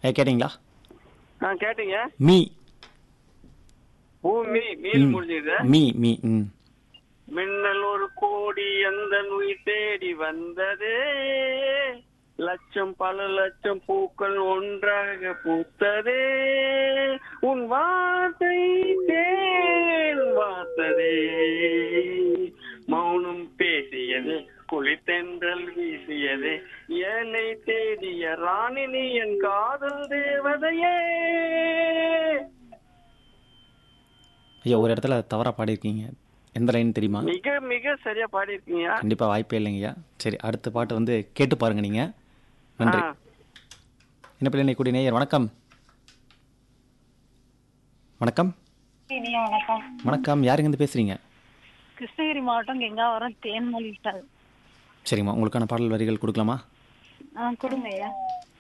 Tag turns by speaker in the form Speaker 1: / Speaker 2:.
Speaker 1: ஏ கேட்டிங்களா
Speaker 2: ஆ கேட்டீங்க
Speaker 1: மீ
Speaker 2: பூ மீ மீன் முடிஞ்சது
Speaker 1: மீ மீ ம்
Speaker 2: மின்னல் ஒரு கோடி அந்த உயிர் தேடி வந்தது லட்சம் பல லட்சம் பூக்கள் ஒன்றாக பூத்ததே உன் வார்த்தை தேன் வார்த்ததே மௌனம் பேசியது குளித்தென்றல் வீசியது என்னை தேடிய ராணினி என் காதல் தேவதையே
Speaker 1: ஐயா ஒரு இடத்துல தவறா பாடியிருக்கீங்க எந்த லைன் தெரியுமா
Speaker 2: மிக மிக சரியா பாடியிருக்கீங்க
Speaker 1: கண்டிப்பா வாய்ப்பே இல்லைங்கய்யா சரி அடுத்த பாட்டு வந்து கேட்டு பாருங்க நீங்க நன்றி
Speaker 2: ஆ.
Speaker 1: என்ன பிள்ளை கூடிய நேயர் வணக்கம் வணக்கம்
Speaker 3: இனிய வணக்கம்
Speaker 1: வணக்கம் யாருங்க இருந்து பேசுறீங்க
Speaker 3: கிருஷ்ணகிரி மாவட்டம் கெங்காவரம் தேன்மொழி சார்
Speaker 1: சரிங்கம்மா உங்களுக்கான பாடல் வரிகள் கொடுக்கலாமா
Speaker 3: ஆ கொடுங்க ஐயா